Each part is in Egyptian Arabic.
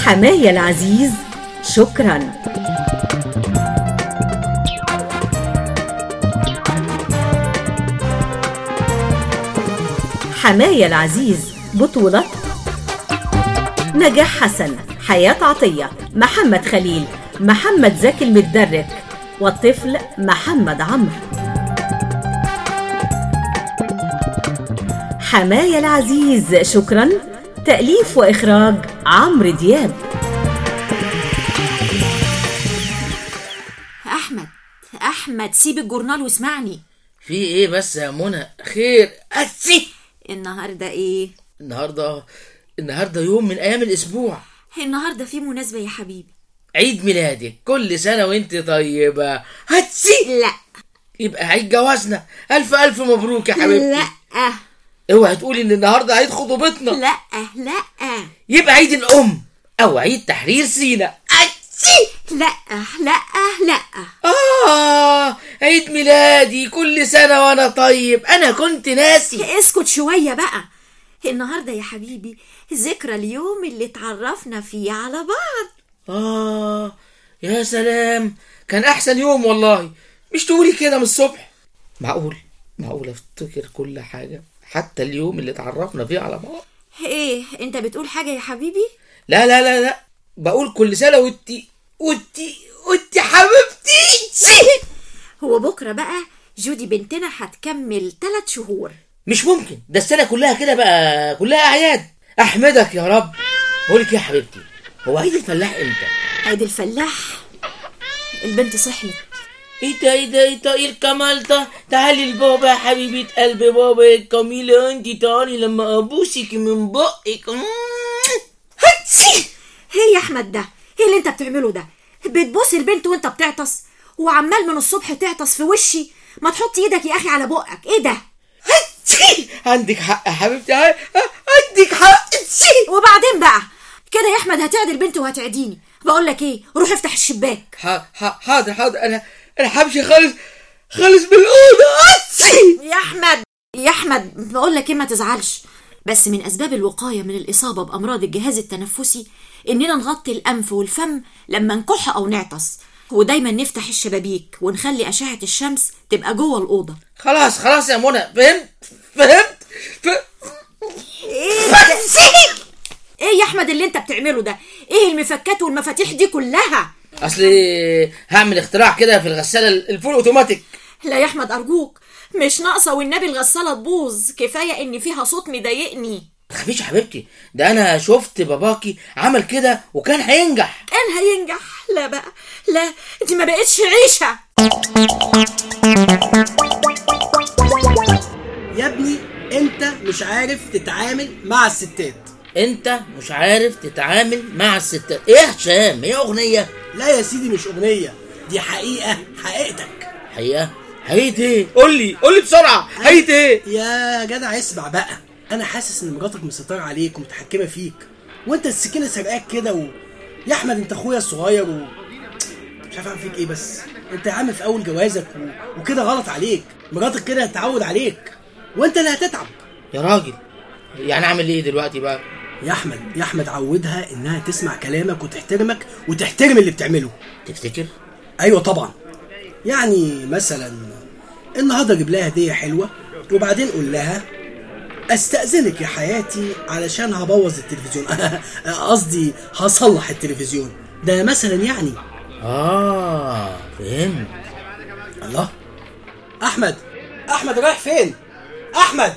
حماية العزيز شكرا حماية العزيز بطولة نجاح حسن حياة عطية محمد خليل محمد زكي المتدرك والطفل محمد عمرو حماية العزيز شكرا تأليف وإخراج عمرو دياب احمد احمد سيب الجورنال واسمعني في ايه بس يا منى خير أسي النهارده ايه النهارده النهارده يوم من ايام الاسبوع النهارده في مناسبه يا حبيبي عيد ميلادك كل سنه وانت طيبه هتسي لا يبقى عيد جوازنا الف الف مبروك يا حبيبتي لا اوعي تقولي ان النهارده عيد خطوبتنا لا لا يبقى عيد الام او عيد تحرير سينا أتسي لا لا لا اه عيد ميلادي كل سنه وانا طيب انا كنت ناسي اسكت شويه بقى النهارده يا حبيبي ذكرى اليوم اللي اتعرفنا فيه على بعض آه يا سلام كان أحسن يوم والله مش تقولي كده من الصبح معقول معقول أفتكر كل حاجة حتى اليوم اللي اتعرفنا فيه على بعض ايه انت بتقول حاجه يا حبيبي لا لا لا لا بقول كل سنة وانتي وانتي وانتي حبيبتي هو بكره بقى جودي بنتنا هتكمل ثلاث شهور مش ممكن ده السنة كلها كده بقى كلها أعياد أحمدك يا رب بقولك يا حبيبتي هو عيد الفلاح امتى؟ عيد الفلاح البنت صحيت ايه ده ايه ده ايه ده ايه الكمال ده تعالي لبابا يا حبيبة قلب بابا يا جميلة انتي تعالي لما ابوسك من بقك مم. هتسي ايه يا احمد ده ايه اللي انت بتعمله ده بتبوس البنت وانت بتعطس وعمال من الصبح تعطس في وشي ما تحط ايدك يا اخي على بقك ايه ده هتسي عندك حق يا حبيبتي ع- عندك حق هتسي وبعدين بقى كده يا احمد هتعدي البنت وهتعديني بقول لك ايه روح افتح الشباك ح- ح- حاضر حاضر انا انا همشي خالص خالص بالاوضه هتسي يا احمد يا احمد بقول لك ايه ما تزعلش بس من اسباب الوقايه من الاصابه بامراض الجهاز التنفسي اننا نغطي الانف والفم لما نكح او نعطس ودايما نفتح الشبابيك ونخلي اشعه الشمس تبقى جوه الاوضه خلاص خلاص يا منى فهمت فهمت ف... ايه ده؟ ايه يا احمد اللي انت بتعمله ده ايه المفكات والمفاتيح دي كلها اصل هعمل اختراع كده في الغساله الفول اوتوماتيك لا يا احمد ارجوك مش ناقصه والنبي الغساله تبوظ كفايه ان فيها صوت مضايقني تخافيش يا حبيبتي ده انا شفت باباكي عمل كده وكان هينجح كان هينجح لا بقى لا دي ما بقتش عيشه يا ابني انت مش عارف تتعامل مع الستات انت مش عارف تتعامل مع الستات ايه يا هشام هي اغنيه لا يا سيدي مش اغنية دي حقيقة حقيقتك حقيقه حقيقه ايه قول لي قول لي بسرعه حقيقه ايه يا جدع اسمع بقى انا حاسس ان مراتك مسيطرة عليك ومتحكمة فيك وانت السكينة سرقاك كده و... يا احمد انت اخويا الصغير و... مش عارف اعمل فيك ايه بس انت يا عم في اول جوازك و... وكده غلط عليك مراتك كده هتتعود عليك وانت اللي هتتعب يا راجل يعني اعمل ايه دلوقتي بقى يا احمد يا احمد عودها انها تسمع كلامك وتحترمك وتحترم اللي بتعمله تفتكر ايوه طبعا يعني مثلا النهارده اجيب لها هديه حلوه وبعدين قول لها استاذنك يا حياتي علشان هبوظ التلفزيون قصدي هصلح التلفزيون ده مثلا يعني اه فهمت الله احمد احمد رايح فين احمد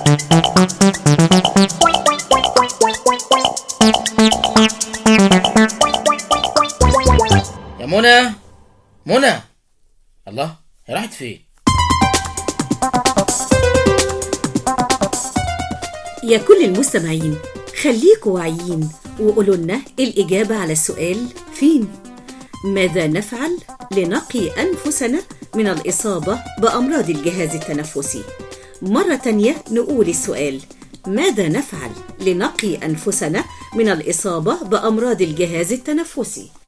يا منى منى الله هي راحت فين يا كل المستمعين خليكوا واعيين وقولوا لنا الإجابة على السؤال فين؟ ماذا نفعل لنقي أنفسنا من الإصابة بأمراض الجهاز التنفسي؟ مرة تانية نقول السؤال ماذا نفعل لنقي أنفسنا من الإصابة بأمراض الجهاز التنفسي؟